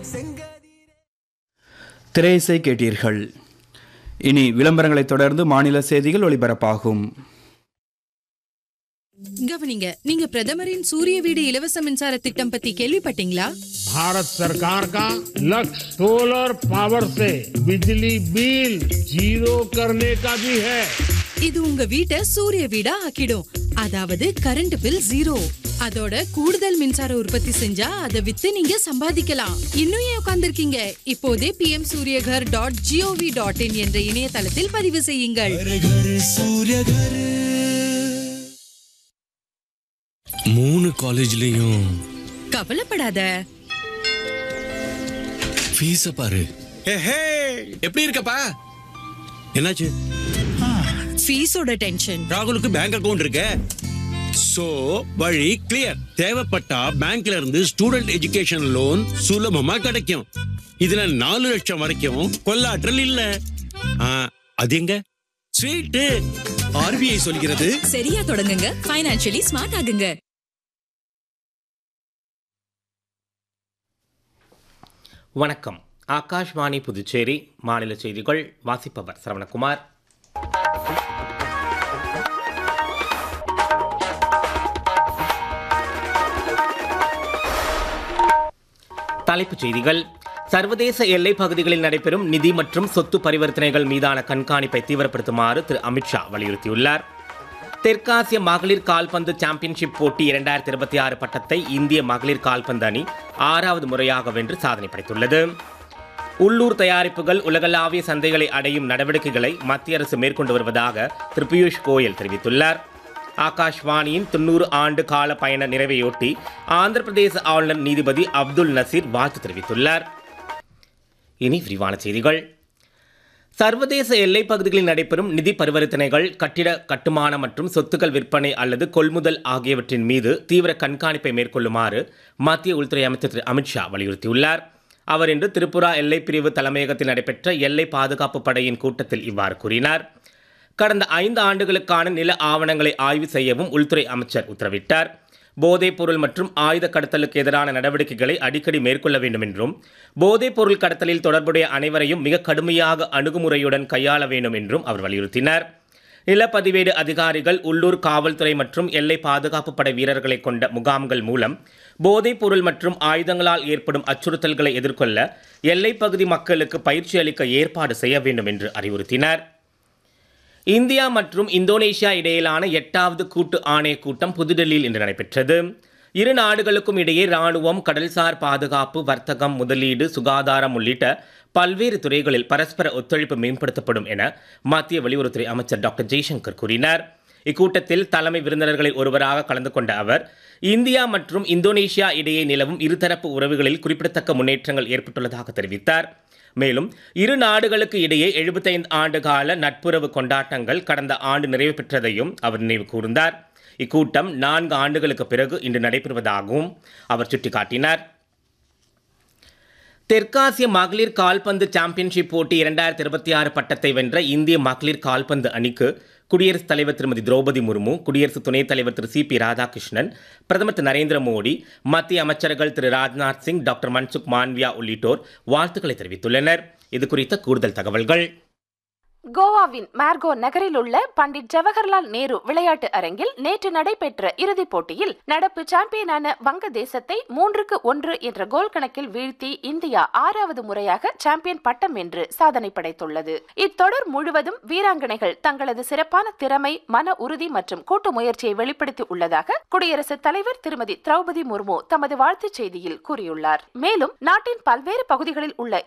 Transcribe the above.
திரையிசை கேட்டீர்கள் இனி விளம்பரங்களைத் தொடர்ந்து மாநில செய்திகள் ஒளிபரப்பாகும் கவனிங்க நீங்க பிரதமரின் சூரிய வீடு இலவச மின்சார திட்டம் பத்தி கேள்விப்பட்டீங்களா भारत सरकार का लक्ष्य सोलर पावर से बिजली बिल जीरो करने का भी है இது உங்க வீட்டை சூரிய வீடா ஆக்கிடும் அதாவது கரண்ட் பில் ஜீரோ அதோட கூடுதல் மின்சார உற்பத்தி செஞ்சா அதை வித்து நீங்க சம்பாதிக்கலாம் இன்னும் ஏன் உட்கார்ந்திருக்கீங்க இப்போதே PM Suryaghar dot G O V dot in என்ற இணையதளத்தில் பதிவு செய்யுங்கள் மூணு காலேஜ்லயும் கவலைப்படாத ஃபீஸ பாரு எப்படி இருக்கப்பா என்னாச்சு ஃபீஸோட டென்ஷன் ராகுலுக்கு பேங்க் அக்கவுண்ட் இருக்கு சோ வழி கிளியர் தேவைப்பட்டா பேங்க்ல இருந்து ஸ்டூடெண்ட் எஜுகேஷன் லோன் சுலபமா கிடைக்கும் இதுல நாலு லட்சம் வரைக்கும் கொள்ளாற்றல் இல்ல ஆ, அது எங்க ஸ்வீட்டு ஆர்பிஐ சொல்கிறது சரியா தொடங்குங்க ஃபைனான்சியலி ஸ்மார்ட் ஆகுங்க வணக்கம் ஆகாஷ்வாணி புதுச்சேரி மாநில செய்திகள் வாசிப்பவர் சரவணகுமார் தலைப்புச் செய்திகள் சர்வதேச எல்லைப் பகுதிகளில் நடைபெறும் நிதி மற்றும் சொத்து பரிவர்த்தனைகள் மீதான கண்காணிப்பை தீவிரப்படுத்துமாறு திரு அமித்ஷா வலியுறுத்தியுள்ளார் தெற்காசிய மகளிர் கால்பந்து சாம்பியன்ஷிப் போட்டி இரண்டாயிரத்தி இருபத்தி ஆறு பட்டத்தை இந்திய மகளிர் கால்பந்து அணி ஆறாவது முறையாக வென்று சாதனை படைத்துள்ளது உள்ளூர் தயாரிப்புகள் உலகளாவிய சந்தைகளை அடையும் நடவடிக்கைகளை மத்திய அரசு மேற்கொண்டு வருவதாக திரு பியூஷ் கோயல் தெரிவித்துள்ளார் ஆகாஷ்வாணியின் தொண்ணூறு ஆண்டு கால பயண நிறைவையொட்டி ஆந்திர பிரதேச ஆளுநர் நீதிபதி அப்துல் நசீர் வாழ்த்து தெரிவித்துள்ளார் இனி விரிவான செய்திகள் சர்வதேச எல்லைப் பகுதிகளில் நடைபெறும் நிதி பரிவர்த்தனைகள் கட்டிட கட்டுமான மற்றும் சொத்துக்கள் விற்பனை அல்லது கொள்முதல் ஆகியவற்றின் மீது தீவிர கண்காணிப்பை மேற்கொள்ளுமாறு மத்திய உள்துறை அமைச்சர் திரு அமித்ஷா வலியுறுத்தியுள்ளார் அவர் இன்று திரிபுரா எல்லைப் பிரிவு தலைமையகத்தில் நடைபெற்ற எல்லை பாதுகாப்பு படையின் கூட்டத்தில் இவ்வாறு கூறினார் கடந்த ஐந்து ஆண்டுகளுக்கான நில ஆவணங்களை ஆய்வு செய்யவும் உள்துறை அமைச்சர் உத்தரவிட்டார் போதைப் பொருள் மற்றும் ஆயுத கடத்தலுக்கு எதிரான நடவடிக்கைகளை அடிக்கடி மேற்கொள்ள வேண்டும் என்றும் போதைப் பொருள் கடத்தலில் தொடர்புடைய அனைவரையும் மிக கடுமையாக அணுகுமுறையுடன் கையாள வேண்டும் என்றும் அவர் வலியுறுத்தினார் நிலப்பதிவேடு அதிகாரிகள் உள்ளூர் காவல்துறை மற்றும் எல்லை பாதுகாப்பு படை வீரர்களை கொண்ட முகாம்கள் மூலம் போதைப் பொருள் மற்றும் ஆயுதங்களால் ஏற்படும் அச்சுறுத்தல்களை எதிர்கொள்ள எல்லைப் பகுதி மக்களுக்கு பயிற்சி அளிக்க ஏற்பாடு செய்ய வேண்டும் என்று அறிவுறுத்தினார் இந்தியா மற்றும் இந்தோனேஷியா இடையிலான எட்டாவது கூட்டு ஆணைய கூட்டம் புதுடெல்லியில் இன்று நடைபெற்றது இரு நாடுகளுக்கும் இடையே ராணுவம் கடல்சார் பாதுகாப்பு வர்த்தகம் முதலீடு சுகாதாரம் உள்ளிட்ட பல்வேறு துறைகளில் பரஸ்பர ஒத்துழைப்பு மேம்படுத்தப்படும் என மத்திய வெளியுறவுத்துறை அமைச்சர் டாக்டர் ஜெய்சங்கர் கூறினார் இக்கூட்டத்தில் தலைமை விருந்தினர்களில் ஒருவராக கலந்து கொண்ட அவர் இந்தியா மற்றும் இந்தோனேஷியா இடையே நிலவும் இருதரப்பு உறவுகளில் குறிப்பிடத்தக்க முன்னேற்றங்கள் ஏற்பட்டுள்ளதாக தெரிவித்தார் மேலும் இரு நாடுகளுக்கு இடையே 75 ஆண்டு கால நட்புறவு கொண்டாட்டங்கள் கடந்த ஆண்டு நிறைவு பெற்றதையும் அவர் நினைவு கூர்ந்தார் இக்கூட்டம் நான்கு ஆண்டுகளுக்கு பிறகு இன்று நடைபெறுவதாகவும் அவர் சுட்டிக்காட்டினார் தெற்காசிய மகளிர் கால்பந்து சாம்பியன்ஷிப் போட்டி இரண்டாயிரத்தி இருபத்தி ஆறு பட்டத்தை வென்ற இந்திய மகளிர் கால்பந்து அணிக்கு குடியரசுத் தலைவர் திருமதி திரௌபதி முர்மு குடியரசு துணைத் தலைவர் திரு சி பி ராதாகிருஷ்ணன் பிரதமர் திரு நரேந்திர மோடி மத்திய அமைச்சர்கள் திரு ராஜ்நாத் சிங் டாக்டர் மன்சுக் மாண்வியா உள்ளிட்டோர் வாழ்த்துக்களை தெரிவித்துள்ளனர் இது குறித்த கூடுதல் தகவல்கள் கோவாவின் மார்கோ நகரில் உள்ள பண்டிட் ஜவஹர்லால் நேரு விளையாட்டு அரங்கில் நேற்று நடைபெற்ற இறுதிப் போட்டியில் நடப்பு சாம்பியனான வங்கதேசத்தை மூன்றுக்கு ஒன்று என்ற கோல் கணக்கில் வீழ்த்தி இந்தியா ஆறாவது முறையாக சாம்பியன் பட்டம் வென்று சாதனை படைத்துள்ளது இத்தொடர் முழுவதும் வீராங்கனைகள் தங்களது சிறப்பான திறமை மன உறுதி மற்றும் கூட்டு முயற்சியை வெளிப்படுத்தி உள்ளதாக குடியரசுத் தலைவர் திருமதி திரௌபதி முர்மு தமது வாழ்த்துச் செய்தியில் கூறியுள்ளார் மேலும் நாட்டின் பல்வேறு பகுதிகளில் உள்ள